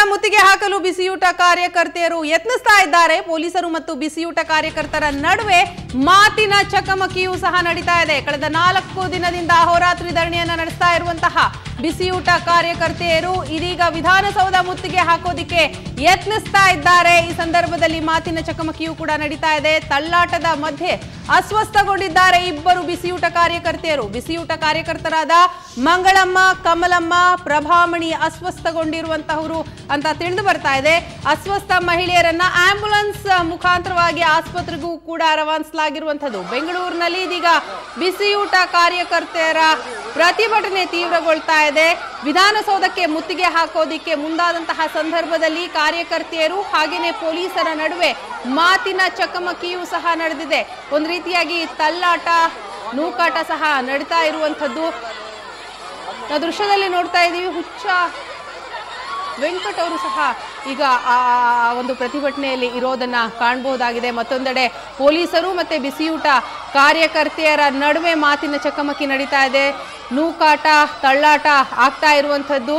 ಮುತ್ತಿಗೆ ಹಾಕಲು ಬಿಸಿಯೂಟ ಕಾರ್ಯಕರ್ತೆಯರು ಯತ್ನಿಸ್ತಾ ಇದ್ದಾರೆ ಪೊಲೀಸರು ಮತ್ತು ಬಿಸಿಯೂಟ ಕಾರ್ಯಕರ್ತರ ನಡುವೆ ಮಾತಿನ ಚಕಮಕಿಯೂ ಸಹ ನಡೀತಾ ಇದೆ ಕಳೆದ ನಾಲ್ಕು ದಿನದಿಂದ ಅಹೋರಾತ್ರಿ ಧರಣಿಯನ್ನ ನಡೆಸ್ತಾ ಇರುವಂತಹ ಬಿಸಿಯೂಟ ಕಾರ್ಯಕರ್ತೆಯರು ಇದೀಗ ವಿಧಾನಸೌಧ ಮುತ್ತಿಗೆ ಹಾಕೋದಿಕ್ಕೆ ಯತ್ನಿಸ್ತಾ ಇದ್ದಾರೆ ಈ ಸಂದರ್ಭದಲ್ಲಿ ಮಾತಿನ ಚಕಮಕಿಯೂ ಕೂಡ ನಡೀತಾ ಇದೆ ತಳ್ಳಾಟದ ಮಧ್ಯೆ ಅಸ್ವಸ್ಥಗೊಂಡಿದ್ದಾರೆ ಇಬ್ಬರು ಬಿಸಿಯೂಟ ಕಾರ್ಯಕರ್ತೆಯರು ಬಿಸಿಯೂಟ ಕಾರ್ಯಕರ್ತರಾದ ಮಂಗಳಮ್ಮ ಕಮಲಮ್ಮ ಪ್ರಭಾಮಣಿ ಅಸ್ವಸ್ಥಗೊಂಡಿರುವಂತಹವರು ಅಂತ ತಿಳಿದು ಬರ್ತಾ ಇದೆ ಅಸ್ವಸ್ಥ ಮಹಿಳೆಯರನ್ನ ಆಂಬ್ಯುಲೆನ್ಸ್ ಮುಖಾಂತರವಾಗಿ ಆಸ್ಪತ್ರೆಗೂ ಕೂಡ ರವಾನಿಸಲಾಗಿರುವಂತದ್ದು ಬೆಂಗಳೂರಿನಲ್ಲಿ ಇದೀಗ ಬಿಸಿಯೂಟ ಕಾರ್ಯಕರ್ತೆಯರ ಪ್ರತಿಭಟನೆ ತೀವ್ರಗೊಳ್ತಾ ಇದೆ ವಿಧಾನಸೌಧಕ್ಕೆ ಮುತ್ತಿಗೆ ಹಾಕೋದಿಕ್ಕೆ ಮುಂದಾದಂತಹ ಸಂದರ್ಭದಲ್ಲಿ ಕಾರ್ಯಕರ್ತೆಯರು ಹಾಗೇನೆ ಪೊಲೀಸರ ನಡುವೆ ಮಾತಿನ ಚಕಮಕಿಯೂ ಸಹ ನಡೆದಿದೆ ಒಂದು ರೀತಿಯಾಗಿ ತಳ್ಳಾಟ ನೂಕಾಟ ಸಹ ನಡೀತಾ ಇರುವಂಥದ್ದು ನಾವು ದೃಶ್ಯದಲ್ಲಿ ನೋಡ್ತಾ ಇದ್ದೀವಿ ಹುಚ್ಚ ವೆಂಕಟ್ ಅವರು ಸಹ ಈಗ ಆ ಒಂದು ಪ್ರತಿಭಟನೆಯಲ್ಲಿ ಇರೋದನ್ನ ಕಾಣಬಹುದಾಗಿದೆ ಮತ್ತೊಂದೆಡೆ ಪೊಲೀಸರು ಮತ್ತೆ ಬಿಸಿಯೂಟ ಕಾರ್ಯಕರ್ತೆಯರ ನಡುವೆ ಮಾತಿನ ಚಕಮಕಿ ನಡೀತಾ ಇದೆ ನೂಕಾಟ ತಳ್ಳಾಟ ಆಗ್ತಾ ಇರುವಂಥದ್ದು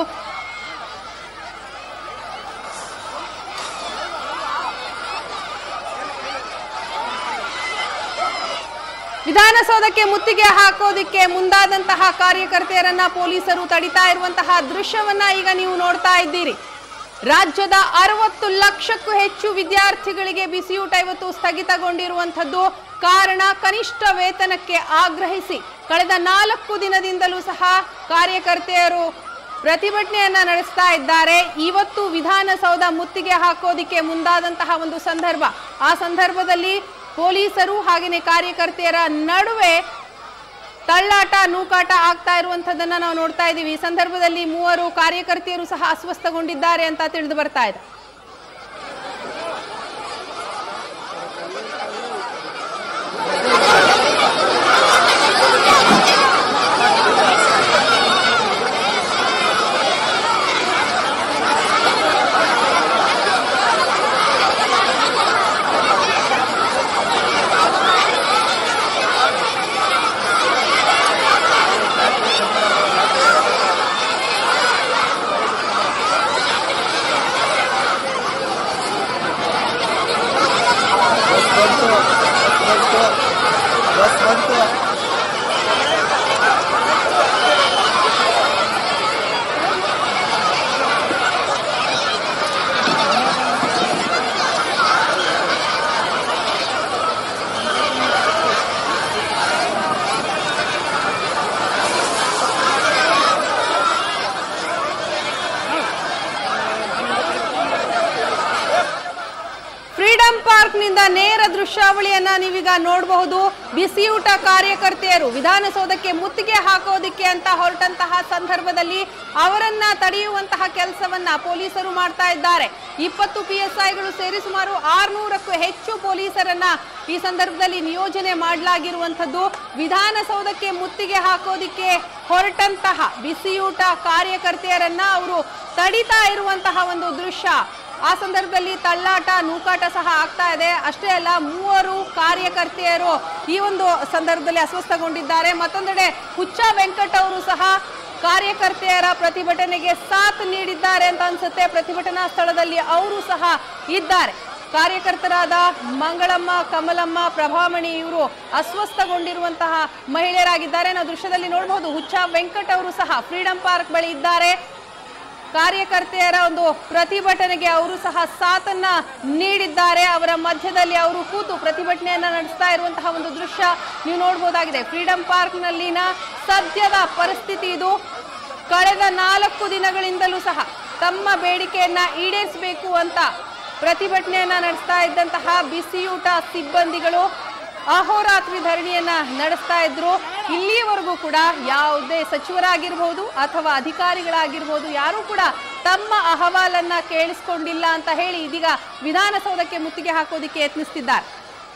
ವಿಧಾನಸೌಧಕ್ಕೆ ಮುತ್ತಿಗೆ ಹಾಕೋದಿಕ್ಕೆ ಮುಂದಾದಂತಹ ಕಾರ್ಯಕರ್ತೆಯರನ್ನ ಪೊಲೀಸರು ತಡಿತಾ ಇರುವಂತಹ ದೃಶ್ಯವನ್ನ ಈಗ ನೀವು ನೋಡ್ತಾ ಇದ್ದೀರಿ ರಾಜ್ಯದ ಅರವತ್ತು ಲಕ್ಷಕ್ಕೂ ಹೆಚ್ಚು ವಿದ್ಯಾರ್ಥಿಗಳಿಗೆ ಬಿಸಿಯೂಟ ಇವತ್ತು ಸ್ಥಗಿತಗೊಂಡಿರುವಂಥದ್ದು ಕಾರಣ ಕನಿಷ್ಠ ವೇತನಕ್ಕೆ ಆಗ್ರಹಿಸಿ ಕಳೆದ ನಾಲ್ಕು ದಿನದಿಂದಲೂ ಸಹ ಕಾರ್ಯಕರ್ತೆಯರು ಪ್ರತಿಭಟನೆಯನ್ನ ನಡೆಸ್ತಾ ಇದ್ದಾರೆ ಇವತ್ತು ವಿಧಾನಸೌಧ ಮುತ್ತಿಗೆ ಹಾಕೋದಿಕ್ಕೆ ಮುಂದಾದಂತಹ ಒಂದು ಸಂದರ್ಭ ಆ ಸಂದರ್ಭದಲ್ಲಿ ಪೊಲೀಸರು ಹಾಗೆಯೇ ಕಾರ್ಯಕರ್ತೆಯರ ನಡುವೆ ತಳ್ಳಾಟ ನೂಕಾಟ ಆಗ್ತಾ ಇರುವಂತದ್ದನ್ನ ನಾವು ನೋಡ್ತಾ ಇದ್ದೀವಿ ಈ ಸಂದರ್ಭದಲ್ಲಿ ಮೂವರು ಕಾರ್ಯಕರ್ತೆಯರು ಸಹ ಅಸ್ವಸ್ಥಗೊಂಡಿದ್ದಾರೆ ಅಂತ ತಿಳಿದು ಬರ್ತಾ ಇದೆ ಫ್ರೀಡಂ ಪಾರ್ಕ್ ನಿಂದ ನೇರ ದೃಶ್ಯಾವಳಿಯನ್ನ ನೀವೀಗ ನೋಡಬಹುದು ಬಿಸಿಯೂಟ ಕಾರ್ಯಕರ್ತೆಯರು ವಿಧಾನಸೌಧಕ್ಕೆ ಮುತ್ತಿಗೆ ಹಾಕೋದಿಕ್ಕೆ ಅಂತ ಹೊರಟಂತಹ ಸಂದರ್ಭದಲ್ಲಿ ಅವರನ್ನ ತಡೆಯುವಂತಹ ಕೆಲಸವನ್ನ ಪೊಲೀಸರು ಮಾಡ್ತಾ ಇದ್ದಾರೆ ಇಪ್ಪತ್ತು ಪಿ ಎಸ್ ಐಗಳು ಸೇರಿ ಸುಮಾರು ಆರ್ನೂರಕ್ಕೂ ಹೆಚ್ಚು ಪೊಲೀಸರನ್ನ ಈ ಸಂದರ್ಭದಲ್ಲಿ ನಿಯೋಜನೆ ಮಾಡಲಾಗಿರುವಂಥದ್ದು ವಿಧಾನಸೌಧಕ್ಕೆ ಮುತ್ತಿಗೆ ಹಾಕೋದಿಕ್ಕೆ ಹೊರಟಂತಹ ಬಿಸಿಯೂಟ ಕಾರ್ಯಕರ್ತೆಯರನ್ನ ಅವರು ತಡಿತಾ ಇರುವಂತಹ ಒಂದು ದೃಶ್ಯ ಆ ಸಂದರ್ಭದಲ್ಲಿ ತಳ್ಳಾಟ ನೂಕಾಟ ಸಹ ಆಗ್ತಾ ಇದೆ ಅಷ್ಟೇ ಅಲ್ಲ ಮೂವರು ಕಾರ್ಯಕರ್ತೆಯರು ಈ ಒಂದು ಸಂದರ್ಭದಲ್ಲಿ ಅಸ್ವಸ್ಥಗೊಂಡಿದ್ದಾರೆ ಮತ್ತೊಂದೆಡೆ ಹುಚ್ಚ ವೆಂಕಟ್ ಅವರು ಸಹ ಕಾರ್ಯಕರ್ತೆಯರ ಪ್ರತಿಭಟನೆಗೆ ಸಾಥ್ ನೀಡಿದ್ದಾರೆ ಅಂತ ಅನ್ಸುತ್ತೆ ಪ್ರತಿಭಟನಾ ಸ್ಥಳದಲ್ಲಿ ಅವರು ಸಹ ಇದ್ದಾರೆ ಕಾರ್ಯಕರ್ತರಾದ ಮಂಗಳಮ್ಮ ಕಮಲಮ್ಮ ಪ್ರಭಾಮಣಿ ಇವರು ಅಸ್ವಸ್ಥಗೊಂಡಿರುವಂತಹ ಮಹಿಳೆಯರಾಗಿದ್ದಾರೆ ನಾವು ದೃಶ್ಯದಲ್ಲಿ ನೋಡಬಹುದು ಹುಚ್ಚ ವೆಂಕಟ್ ಅವರು ಸಹ ಫ್ರೀಡಂ ಪಾರ್ಕ್ ಬಳಿ ಇದ್ದಾರೆ ಕಾರ್ಯಕರ್ತೆಯರ ಒಂದು ಪ್ರತಿಭಟನೆಗೆ ಅವರು ಸಹ ಸಾಥನ್ನ ನೀಡಿದ್ದಾರೆ ಅವರ ಮಧ್ಯದಲ್ಲಿ ಅವರು ಕೂತು ಪ್ರತಿಭಟನೆಯನ್ನ ನಡೆಸ್ತಾ ಇರುವಂತಹ ಒಂದು ದೃಶ್ಯ ನೀವು ನೋಡಬಹುದಾಗಿದೆ ಫ್ರೀಡಂ ಪಾರ್ಕ್ನಲ್ಲಿನ ಸದ್ಯದ ಪರಿಸ್ಥಿತಿ ಇದು ಕಳೆದ ನಾಲ್ಕು ದಿನಗಳಿಂದಲೂ ಸಹ ತಮ್ಮ ಬೇಡಿಕೆಯನ್ನ ಈಡೇರಿಸಬೇಕು ಅಂತ ಪ್ರತಿಭಟನೆಯನ್ನ ನಡೆಸ್ತಾ ಇದ್ದಂತಹ ಬಿಸಿಯೂಟ ಸಿಬ್ಬಂದಿಗಳು ಅಹೋರಾತ್ರಿ ಧರಣಿಯನ್ನ ನಡೆಸ್ತಾ ಇದ್ರು ಇಲ್ಲಿಯವರೆಗೂ ಕೂಡ ಯಾವುದೇ ಸಚಿವರಾಗಿರ್ಬೋದು ಅಥವಾ ಅಧಿಕಾರಿಗಳಾಗಿರ್ಬೋದು ಯಾರೂ ಕೂಡ ತಮ್ಮ ಅಹವಾಲನ್ನ ಕೇಳಿಸ್ಕೊಂಡಿಲ್ಲ ಅಂತ ಹೇಳಿ ಇದೀಗ ವಿಧಾನಸೌಧಕ್ಕೆ ಮುತ್ತಿಗೆ ಹಾಕೋದಿಕ್ಕೆ ಯತ್ನಿಸ್ತಿದ್ದಾರೆ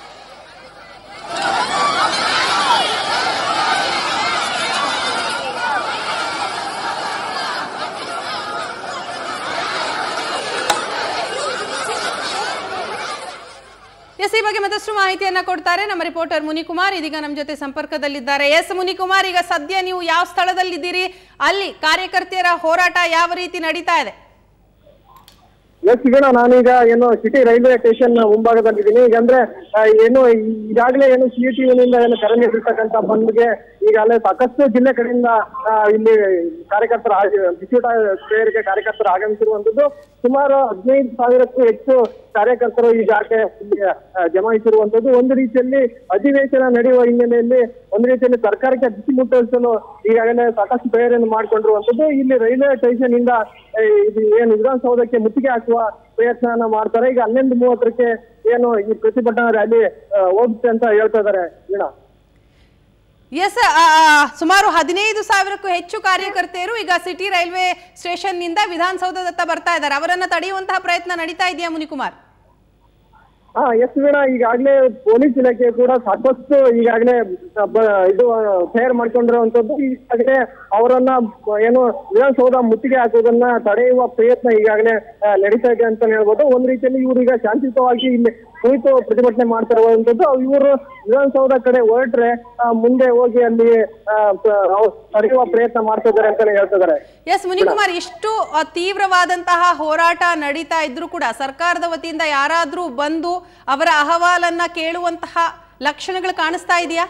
ಎಸ್ ಈ ಬಗ್ಗೆ ಮತ್ತಷ್ಟು ಮಾಹಿತಿಯನ್ನ ಕೊಡ್ತಾರೆ ನಮ್ಮ ರಿಪೋರ್ಟರ್ ಮುನಿಕುಮಾರ್ ಇದೀಗ ನಮ್ಮ ಜೊತೆ ಸಂಪರ್ಕದಲ್ಲಿದ್ದಾರೆ ಎಸ್ ಮುನಿಕುಮಾರ್ ಈಗ ಸದ್ಯ ನೀವು ಯಾವ ಸ್ಥಳದಲ್ಲಿದ್ದೀರಿ ಅಲ್ಲಿ ಕಾರ್ಯಕರ್ತೆಯರ ಹೋರಾಟ ಯಾವ ರೀತಿ ನಡೀತಾ ಇದೆ ಎಸ್ ಸಿಗೋಣ ನಾನೀಗ ಏನು ಸಿಟಿ ರೈಲ್ವೆ ಸ್ಟೇಷನ್ ಮುಂಭಾಗದಲ್ಲಿದ್ದೀನಿ ಈಗ ಅಂದ್ರೆ ಆ, ಏನು ಈಗಾಗಲೇ ಏನು ಸಿ ಟಿ ಯುನಿಂದ ಏನು ಕರೆ ನೀಡಿರ್ತಕ್ಕಂಥ ಬಂದ್ಗೆ ಈಗಾಗಲೇ ಸಾಕಷ್ಟು ಜಿಲ್ಲೆ ಕಡೆಯಿಂದ ಆ, ಇಲ್ಲಿ ಕಾರ್ಯಕರ್ತರ ಬಿಸಿಯೂಟ ಸೇರಿಗೆ ಕಾರ್ಯಕರ್ತರು ಆಗಮಿಸಿರುವಂತದ್ದು ಸುಮಾರು ಹದಿನೈದು ಸಾವಿರಕ್ಕೂ ಹೆಚ್ಚು ಕಾರ್ಯಕರ್ತರು ಈಗಾಗಲೇ ಇಲ್ಲಿ ಆ, ಜಮಾಯಿಸಿರುವಂತದ್ದು ಒಂದು ರೀತಿಯಲ್ಲಿ ಅಧಿವೇಶನ ನಡೆಯುವ ಹಿನ್ನೆಲೆಯಲ್ಲಿ ಒಂದು ರೀತಿಯಲ್ಲಿ ಸರ್ಕಾರಕ್ಕೆ ಬಿಸಿ ಮುಟ್ಟಿಸಲು ಈಗಾಗಲೇ ಸಾಕಷ್ಟು ತಯಾರಿಯನ್ನು ಮಾಡಿಕೊಂಡಿರುವಂತದ್ದು ಇಲ್ಲಿ ರೈಲ್ವೆ ಸ್ಟೇಷನ್ ಇಂದ ಆ, ಇದು ಏನು ವಿಧಾನಸೌಧಕ್ಕೆ ಮುತ್ತಿಗೆ ಹಾಕುವ ಪ್ರಯತ್ನವನ್ನ ಮಾಡ್ತಾರೆ ಈಗ ಹನ್ನೊಂದು ಮೂವತ್ತಕ್ಕೆ ಏನು ಈ ಪ್ರತಿಭಟನಾ ರ್ಯಾಲಿ ಆ, ಹೋಗುತ್ತೆ ಅಂತ ಹೇಳ್ತಾ ಇದ್ದಾರೆ ವೀಣಾ ಎಸ್ ಸುಮಾರು ಹದಿನೈದು ಸಾವಿರಕ್ಕೂ ಹೆಚ್ಚು ಕಾರ್ಯಕರ್ತೆಯರು ಈಗ ಸಿಟಿ ರೈಲ್ವೆ ಸ್ಟೇಷನ್ ನಿಂದ ವಿಧಾನಸೌಧದತ್ತ ಬರ್ತಾ ಇದ್ದಾರೆ ಅವರನ್ನ ತಡೆಯುವಂತಹ ಪ್ರಯತ್ನ ನಡೀತಾ ಇದೆಯಾ ಮುನಿಕುಮಾರ್ ಹಾ ಎಸ್ ವೀಣಾ ಈಗಾಗಲೇ ಪೊಲೀಸ್ ಇಲಾಖೆ ಕೂಡ ಸಾಕಷ್ಟು ಈಗಾಗಲೇ ಬ- ಇದು ತಯಾರು ಮಾಡ್ಕೊಂಡಿರುವಂತದ್ದು ಈಗಾಗಲೇ ಅವರನ್ನ ಏನು ವಿಧಾನಸೌಧ ಮುತ್ತಿಗೆ ಹಾಕುವುದನ್ನ ತಡೆಯುವ ಪ್ರಯತ್ನ ಈಗಾಗಲೇ ಆ, ನಡೀತಾ ಇದೆ ಅಂತ ಹೇಳ್ಬೋದು ಒಂದ್ ರೀತಿಯಲ್ಲಿ ಇವರು ಈಗ ಶಾಂತಿಯುತವಾಗಿ ಇಲ್ಲಿ ಕುಳಿತು ಪ್ರತಿಭಟನೆ ಮಾಡ್ತಿರುವಂತದ್ದು ಇವರು ವಿಧಾನಸೌಧ ಕಡೆ ಹೊರಟ್ರೆ ಆ, ಮುಂದೆ ಹೋಗಿ ಅಲ್ಲಿ ಆ, ಪ- ಅವ್ರು ತಡೆಯುವ ಪ್ರಯತ್ನ ಮಾಡ್ತಾ ಇದ್ದಾರೆ ಅಂತಾನೆ ಹೇಳ್ತಾ ಇದ್ದಾರೆ ಎಸ್ ಮುನಿಕುಮಾರ್ ಇಷ್ಟು ಅ, ತೀವ್ರವಾದಂತಹ ಹೋರಾಟ ನಡೀತಾ ಇದ್ರೂ ಕೂಡ ಸರ್ಕಾರದ ವತಿಯಿಂದ ಯಾರಾದ್ರೂ ಬಂದು ಅವರ ಅಹವಾಲನ್ನ ಕೇಳುವಂತಹ ಲಕ್ಷಣಗಳು ಕಾಣಿಸ್ತಾ ಇದೆಯಾ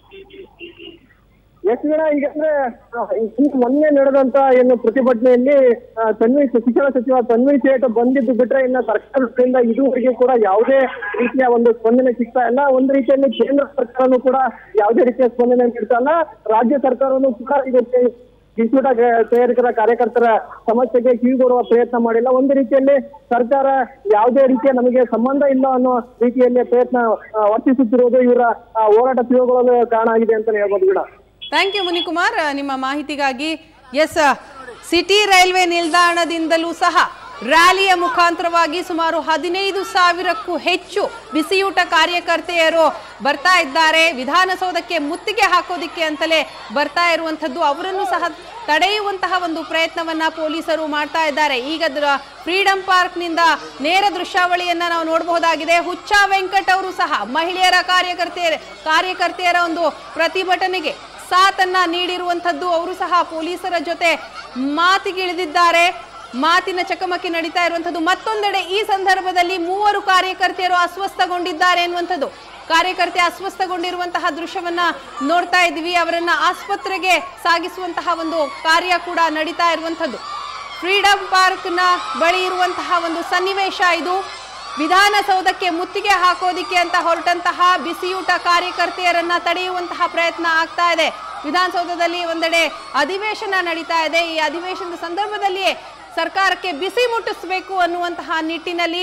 ಎಷ್ಟು ದಿನ ಈಗ ಅಂದ್ರೆ ಆ, ಈ ಮೊನ್ನೆ ನಡೆದಂತ ಏನು ಪ್ರತಿಭಟನೆಯಲ್ಲಿ ಆ, ತನ್ವಿ ಶಿಕ್ಷಣ ಸಚಿವ ತನ್ವಿ ಸೇಠ್ ಬಂದಿದ್ದು ಬಿಟ್ರೆ ಇನ್ನ ಸರ್ಕಾರದಿಂದ ಇದುವರೆಗೆ ಕೂಡ ಯಾವುದೇ ರೀತಿಯ ಒಂದು ಸ್ಪಂದನೆ ಸಿಗ್ತಾ ಇಲ್ಲ ಒಂದು ರೀತಿಯಲ್ಲಿ ಕೇಂದ್ರ ಸರ್ಕಾರನೂ ಕೂಡ ಯಾವುದೇ ರೀತಿಯ ಸ್ಪಂದನೆ ನೀಡ್ತಾ ಇಲ್ಲ ರಾಜ್ಯ ಸರ್ಕಾರನೂ ಕೂಡ ಇದಕ್ಕೆ ಬಿಸಿಯೂಟ ತಯಾರಕರ ಕಾರ್ಯಕರ್ತರ ಸಮಸ್ಯೆಗೆ ಕಿವಿಗೊಡುವ ಪ್ರಯತ್ನ ಮಾಡಿಲ್ಲ ಒಂದು ರೀತಿಯಲ್ಲಿ ಸರ್ಕಾರ ಯಾವುದೇ ರೀತಿಯ ನಮಗೆ ಸಂಬಂಧ ಇಲ್ಲ ಅನ್ನೋ ರೀತಿಯಲ್ಲಿ ಪ್ರಯತ್ನ ಆ, ವರ್ತಿಸುತ್ತಿರುವುದು ಇವರ ಆ, ಹೋರಾಟ ತೀವ್ರಗೊಳ್ಳಲು ಕಾರಣ ಆಗಿದೆ ಅಂತಾನೆ ಹೇಳ್ಬೋದು ಕೂಡ ಥ್ಯಾಂಕ್ ಯು ಮುನಿಕುಮಾರ್ ನಿಮ್ಮ ಮಾಹಿತಿಗಾಗಿ ಎಸ್ ಸಿಟಿ ರೈಲ್ವೆ ನಿಲ್ದಾಣದಿಂದಲೂ ಸಹ ರ್ಯಾಲಿಯ ಮುಖಾಂತರವಾಗಿ ಸುಮಾರು ಹದಿನೈದು ಸಾವಿರಕ್ಕೂ ಹೆಚ್ಚು ಬಿಸಿಯೂಟ ಕಾರ್ಯಕರ್ತೆಯರು ಬರ್ತಾ ಇದ್ದಾರೆ ವಿಧಾನಸೌಧಕ್ಕೆ ಮುತ್ತಿಗೆ ಹಾಕೋದಿಕ್ಕೆ ಅಂತಲೇ ಬರ್ತಾ ಇರುವಂಥದ್ದು ಅವರನ್ನು ಸಹ ತಡೆಯುವಂತಹ ಒಂದು ಪ್ರಯತ್ನವನ್ನ ಪೊಲೀಸರು ಮಾಡ್ತಾ ಇದ್ದಾರೆ ಈಗ ದ್ರ- ಫ್ರೀಡಂ ಪಾರ್ಕ್ನಿಂದ ನೇರ ದೃಶ್ಯಾವಳಿಯನ್ನ ನಾವು ನೋಡಬಹುದಾಗಿದೆ ಹುಚ್ಚ ವೆಂಕಟ್ ಅವರು ಸಹ ಮಹಿಳೆಯರ ಕಾರ್ಯಕರ್ತೆಯರ ಕಾರ್ಯಕರ್ತೆಯರ ಒಂದು ಪ್ರತಿಭಟನೆಗೆ ಸಾಥನ್ನ ನೀಡಿರುವಂಥದ್ದು ಅವರು ಸಹ ಪೊಲೀಸರ ಜೊತೆ ಮಾತಿಗಿಳಿದಿದ್ದಾರೆ ಮಾತಿನ ಚಕಮಕಿ ನಡೀತಾ ಇರುವಂಥದ್ದು ಮತ್ತೊಂದೆಡೆ ಈ ಸಂದರ್ಭದಲ್ಲಿ ಮೂವರು ಕಾರ್ಯಕರ್ತೆಯರು ಅಸ್ವಸ್ಥಗೊಂಡಿದ್ದಾರೆ ಎನ್ನುವಂಥದ್ದು ಕಾರ್ಯಕರ್ತೆ ಅಸ್ವಸ್ಥಗೊಂಡಿರುವಂತಹ ದೃಶ್ಯವನ್ನ ನೋಡ್ತಾ ಇದ್ವಿ ಅವರನ್ನ ಆಸ್ಪತ್ರೆಗೆ ಸಾಗಿಸುವಂತಹ ಒಂದು ಕಾರ್ಯ ಕೂಡ ನಡೀತಾ ಇರುವಂಥದ್ದು ಫ್ರೀಡಂ ಪಾರ್ಕ್ನ ಬಳಿ ಇರುವಂತಹ ಒಂದು ಸನ್ನಿವೇಶ ಇದು ವಿಧಾನಸೌಧಕ್ಕೆ ಮುತ್ತಿಗೆ ಹಾಕೋದಿಕ್ಕೆ ಅಂತ ಹೊರಟಂತಹ ಬಿಸಿಯೂಟ ಕಾರ್ಯಕರ್ತೆಯರನ್ನ ತಡೆಯುವಂತಹ ಪ್ರಯತ್ನ ಆಗ್ತಾ ಇದೆ ವಿಧಾನಸೌಧದಲ್ಲಿ ಒಂದೆಡೆ ಅಧಿವೇಶನ ನಡೀತಾ ಇದೆ ಈ ಅಧಿವೇಶನದ ಸಂದರ್ಭದಲ್ಲಿಯೇ ಸರ್ಕಾರಕ್ಕೆ ಬಿಸಿ ಮುಟ್ಟಿಸಬೇಕು ಅನ್ನುವಂತಹ ನಿಟ್ಟಿನಲ್ಲಿ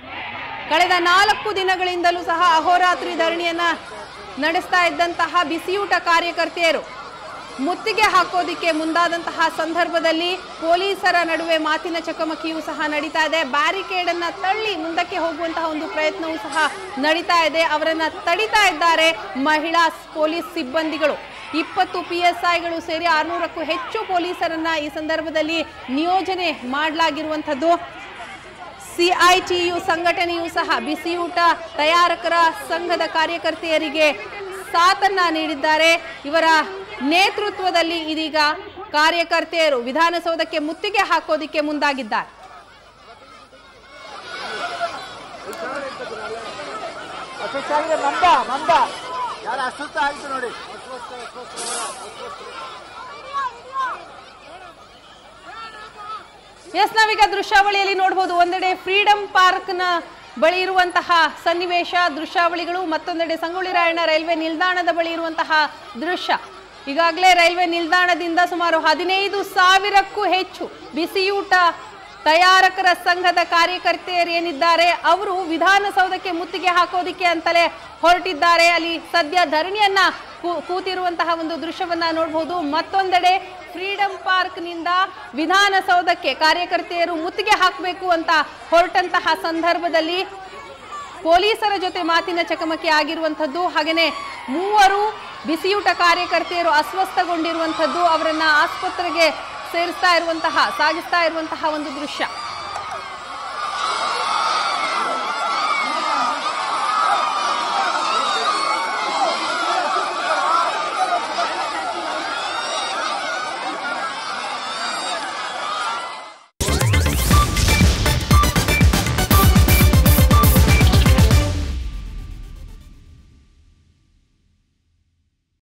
ಕಳೆದ ನಾಲ್ಕು ದಿನಗಳಿಂದಲೂ ಸಹ ಅಹೋರಾತ್ರಿ ಧರಣಿಯನ್ನ ನಡೆಸ್ತಾ ಇದ್ದಂತಹ ಬಿಸಿಯೂಟ ಕಾರ್ಯಕರ್ತೆಯರು ಮುತ್ತಿಗೆ ಹಾಕೋದಿಕ್ಕೆ ಮುಂದಾದಂತಹ ಸಂದರ್ಭದಲ್ಲಿ ಪೊಲೀಸರ ನಡುವೆ ಮಾತಿನ ಚಕಮಕಿಯೂ ಸಹ ನಡೀತಾ ಇದೆ ಬ್ಯಾರಿಕೇಡ್ ಅನ್ನ ತಳ್ಳಿ ಮುಂದಕ್ಕೆ ಹೋಗುವಂತಹ ಒಂದು ಪ್ರಯತ್ನವೂ ಸಹ ನಡೀತಾ ಇದೆ ಅವರನ್ನ ತಡಿತಾ ಇದ್ದಾರೆ ಮಹಿಳಾ ಪೊಲೀಸ್ ಸಿಬ್ಬಂದಿಗಳು ಇಪ್ಪತ್ತು ಪಿ ಎಸ್ ಐಗಳು ಸೇರಿ ಆರ್ನೂರಕ್ಕೂ ಹೆಚ್ಚು ಪೊಲೀಸರನ್ನ ಈ ಸಂದರ್ಭದಲ್ಲಿ ನಿಯೋಜನೆ ಮಾಡಲಾಗಿರುವಂಥದ್ದು ಸಿಐಟಿಯು ಸಂಘಟನೆಯು ಸಹ ಬಿಸಿಯೂಟ ತಯಾರಕರ ಸಂಘದ ಕಾರ್ಯಕರ್ತೆಯರಿಗೆ ಸಾಥನ್ನ ನೀಡಿದ್ದಾರೆ ಇವರ ನೇತೃತ್ವದಲ್ಲಿ ಇದೀಗ ಕಾರ್ಯಕರ್ತೆಯರು ವಿಧಾನಸೌಧಕ್ಕೆ ಮುತ್ತಿಗೆ ಹಾಕೋದಿಕ್ಕೆ ಮುಂದಾಗಿದ್ದಾರೆ ಅಸ್ವಸ್ಥಾಗಿದೆ ಮಂದ ಮಂದ ಯಾರು ಅಸ್ವಸ್ಥ ಆಯ್ತು ನೋಡಿ ಎಸ್ ನಾವೀಗ ದೃಶ್ಯಾವಳಿಯಲ್ಲಿ ನೋಡಬಹುದು ಒಂದೆಡೆ ಫ್ರೀಡಂ ಪಾರ್ಕ್ನ ಬಳಿ ಇರುವಂತಹ ಸನ್ನಿವೇಶ ದೃಶ್ಯಾವಳಿಗಳು ಮತ್ತೊಂದೆಡೆ ಸಂಗೊಳ್ಳಿ ರಾಯಣ್ಣ ರೈಲ್ವೆ ನಿಲ್ದಾಣದ ಬಳಿ ಇರುವಂತಹ ದೃಶ್ಯ ಈಗಾಗಲೇ ರೈಲ್ವೆ ನಿಲ್ದಾಣದಿಂದ ಸುಮಾರು ಹದಿನೈದು ಸಾವಿರಕ್ಕೂ ಹೆಚ್ಚು ಬಿಸಿಯೂಟ ತಯಾರಕರ ಸಂಘದ ಕಾರ್ಯಕರ್ತೆಯರು ಏನಿದ್ದಾರೆ ಅವರು ವಿಧಾನಸೌಧಕ್ಕೆ ಮುತ್ತಿಗೆ ಹಾಕೋದಿಕ್ಕೆ ಅಂತಲೇ ಹೊರಟಿದ್ದಾರೆ ಅಲ್ಲಿ ಸದ್ಯ ಧರಣಿಯನ್ನ ಕೂ- ಕೂತಿರುವಂತಹ ಒಂದು ದೃಶ್ಯವನ್ನ ನೋಡಬಹುದು ಮತ್ತೊಂದೆಡೆ ಫ್ರೀಡಂ ಪಾರ್ಕ್ನಿಂದ ವಿಧಾನಸೌಧಕ್ಕೆ ಕಾರ್ಯಕರ್ತೆಯರು ಮುತ್ತಿಗೆ ಹಾಕಬೇಕು ಅಂತ ಹೊರಟಂತಹ ಸಂದರ್ಭದಲ್ಲಿ ಪೊಲೀಸರ ಜೊತೆ ಮಾತಿನ ಚಕಮಕಿ ಆಗಿರುವಂಥದ್ದು ಹಾಗೆಯೇ ಮೂವರು ಬಿಸಿಯೂಟ ಕಾರ್ಯಕರ್ತೆಯರು ಅಸ್ವಸ್ಥಗೊಂಡಿರುವಂಥದ್ದು ಅವರನ್ನ ಆಸ್ಪತ್ರೆಗೆ ಸೇರಿಸ್ತಾ ಇರುವಂತಹ ಸಾಗಿಸ್ತಾ ಇರುವಂತಹ ಒಂದು ದೃಶ್ಯ